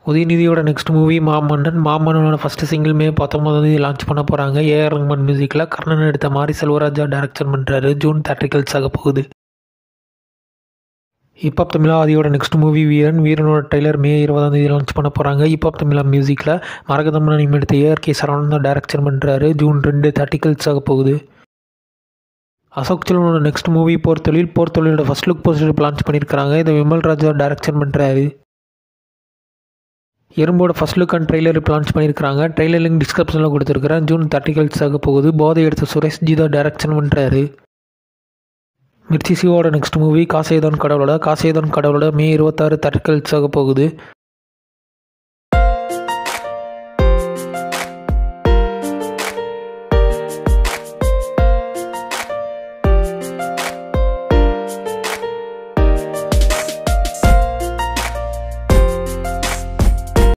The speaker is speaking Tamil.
உதயநிதியோட நெக்ஸ்ட் மூவி மாமன்னன் மாமன்னனோட ஃபஸ்ட்டு சிங்கிள் மே பத்தொம்போதாம் தேதி லான்ச் பண்ண போகிறாங்க ஏஆர் ரஹ்மான் மியூசிக்கில் கர்ணன் எடுத்த மாதிரி செல்வராஜா டைரக்ஷன் பண்ணுறாரு ஜூன் தேட்ரிக்கல்ஸ் ஆக போகுது ஹிப்ஹாப் தமிழா ஆதியோட நெக்ஸ்ட் மூவி வீரன் வீரனோட ட்ரைலர் மே இருபதாம் தேதி லான்ச் பண்ண போகிறாங்க ஹிப்ஹாப் தமிழா மியூசிக்கில் மரகதம்மன் அனிமே எடுத்த ஏஆர் கே சரவணன் தான் டைரக்ஷன் பண்ணுறாரு ஜூன் ரெண்டு தேர்ட்டிக்கல்ஸ் ஆக போகுது அசோக் செல்வனோட நெக்ஸ்ட் மூவி போர் தொழில் போர் தொழிலோட ஃபஸ்ட் லுக் போஸ்டர் லான்ச் பண்ணியிருக்காங்க இதை விமல் ராஜா டைரக்ஷன் பண்ணுறாரு எறும்போட ஃபஸ்ட் லுக் அண்ட் ட்ரெய்லர் இப்போ லான்ச் பண்ணியிருக்காங்க ட்ரெய்லர் லிங்க் டிஸ்கிரிப்ஷனில் கொடுத்துருக்குறேன் ஜூன் தேர்ட்டிகல்ஸ் ஆக போகுது போதை எடுத்த சுரேஷ் ஜி தான் டைரக்ஷன் பண்ணுறாரு மிர்ச்சி சிவோட நெக்ஸ்ட் மூவி காசேதான் கடவுளோட காசேதான் கடவுளோட மே இருபத்தாறு தேர்ட்டிகல்ஸ் ஆக போகுது